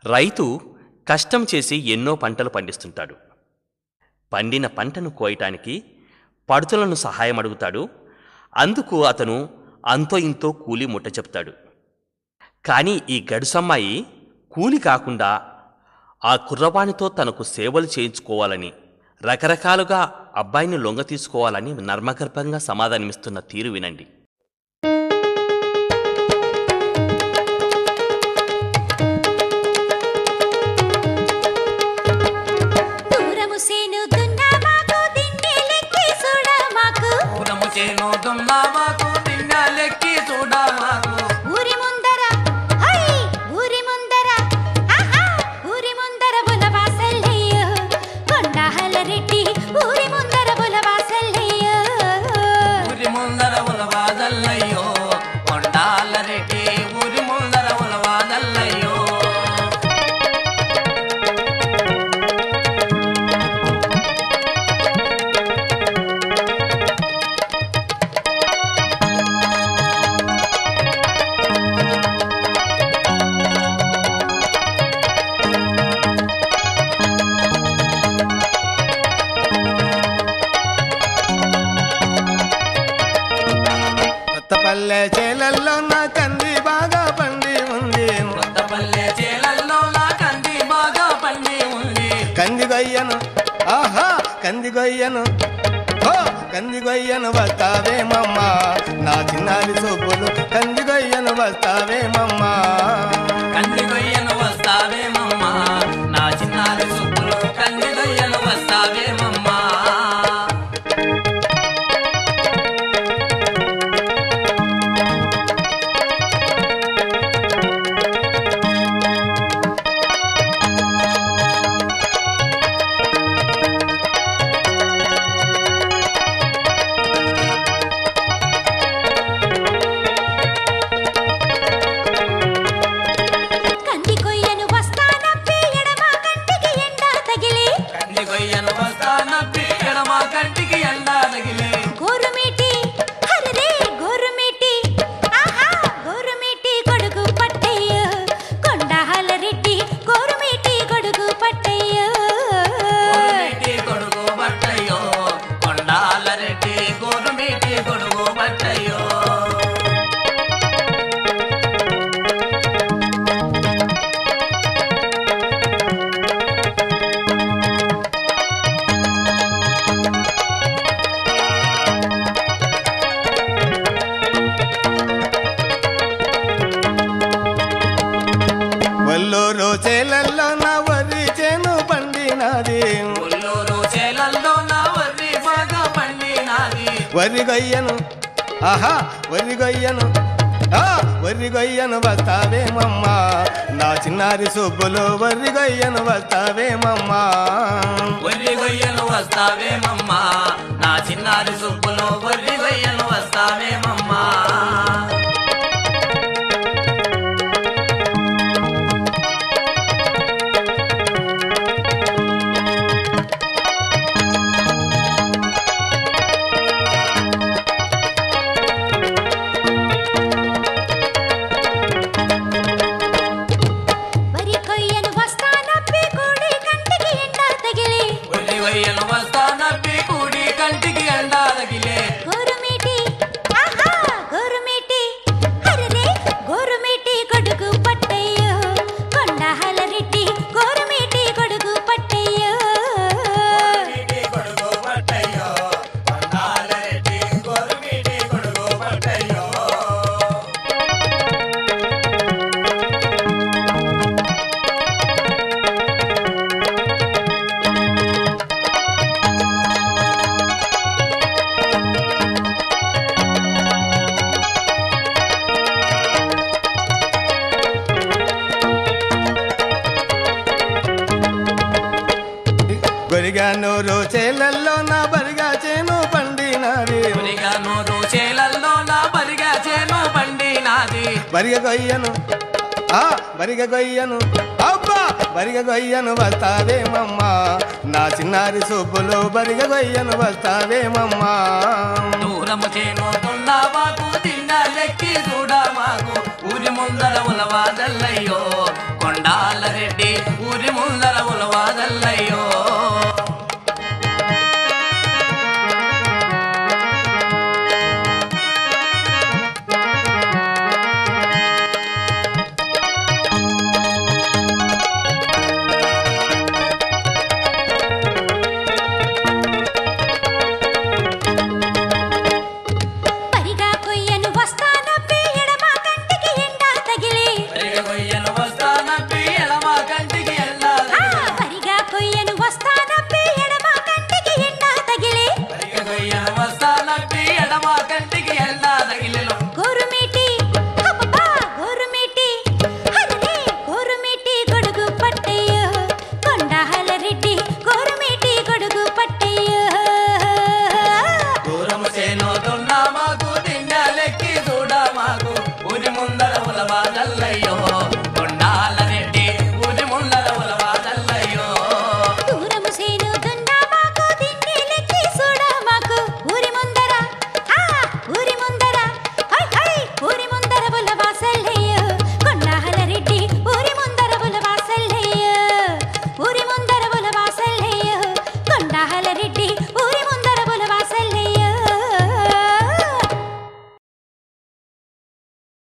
రైతు కష్టం చేసి ఎన్నో పంటలు పండిస్తుంటాడు పండిన పంటను కోయటానికి పడుతులను సహాయం అడుగుతాడు అందుకు అతను అంతో ఇంతో కూలి ముట్ట చెప్తాడు కానీ ఈ గడుసమ్మాయి కూలి కాకుండా ఆ కుర్రవానితో తనకు సేవలు చేయించుకోవాలని రకరకాలుగా అబ్బాయిని లొంగ తీసుకోవాలని నర్మగర్భంగా సమాధానమిస్తున్న తీరు వినండి దూరము సేను దున్నామాకు దిండేలెక్కి చూడమాకు పూరము చేను దున్నామాకు తిన్నలెక్కి చూడమాకు ఊరి ముందర హై ఊరి ముందర ఆహా ఊరి ముందర బులవాసల్లయ్యో కొండహల రెడ్డి ఊరి ముందర బులవాసల్లయ్యో ఊరి ముందర ఉలవాదల్లయ్యో కొండాల రెడ్డి ఊరి ముందర ఉలవాదల్లయ్యో కొత్తపల్లె చేలల్లో నా కంది బాగా పండి ఉంది కొత్తపల్లె చేలల్లో నా కంది బాగా పండి ఉంది కంది గొయ్యను ఆహా కంది గొయ్యను హో కంది గొయ్యను వస్తావేమమ్మ నా చిన్నారి సొప్పులు కంది గొయ్యను వస్తావేమమ్మ కంది గొయ్యను వస్తావేమమ్మా నా చిన్నారి సుప్పులు కంది గొయ్యను వస్తావేమమ్మా కంది కొయ్యను వస్తానప్పి ఎడమ కంటికి ఎండ తగిలి కంది గొయ్యను వస్తానప్పి ఎడమ కంటికి ఎండా తగిలే గోరుమీటి హరరే గోరుమీటి ఆహా గోరుమీటి గొడుగు పట్టయ్యో కొండహల రెడ్డి గోరుమీటి గొడుగు పట్టయ్యో గోరుమీటి గొడుగు బట్టయ్యో కొండాల రెడ్డి గోరుమీటి గొడుగు బట్టయ్యో వల్లూరు చేలల్లో నా వరి చేను పండినది ఉల్లూరు చేలల్లో నా వర్రి బాగా పండినాది వరి గొయ్యను ఆహా వరి గొయ్యను ఆ వరి గొయ్యను వస్తావేమమ్మ నా చిన్నారి సొబ్బులు వరి గొయ్యను వస్తావేమమ్మ వర్రి గొయ్యను వస్తావేమమ్మా నా చిన్నారి సుప్పులో వర్రి గొయ్యను వస్తావేమమ్మా వరి కొయ్యను వస్తానప్పి కూడి కంటికి ఎండ తగిలి వర్రి గొయ్యను వస్తానప్పి కూడి కంటికి ఎండా తగిలే గోరుమీటి ఆహా గోరుమీటి హరరే గోరుమీటి గొడుగు పట్టయ్యో కొండహల రెడ్డి గోరుమీటి గొడుగు పట్టయ్యో గోరుమీటి గొడుగు పట్టయ్యో కొండాల రెడ్డి గోరుమీటి గొడుగు పట్టయ్యో గొరిగా నూరు చేలల్లో నా బరిగా చేను పండినది బరిగా నూరు చేలల్లో నా బరిగా చేను పండినాది బరిగ గొయ్యను ఆ బరిగ గొయ్యను అబ్బా బరిగ గొయ్యను వస్తావేమమ్మ నా చిన్నారి సొబ్బులు బరిగ గొయ్యను వస్తావేమమ్మా దూరము చేను దున్నామాకు తిన్న లెక్కి చూడమాకు ఊరి ముందర ఉలవాదల్లయ్యో కొండ మల్లాల రెడ్డి ఊరి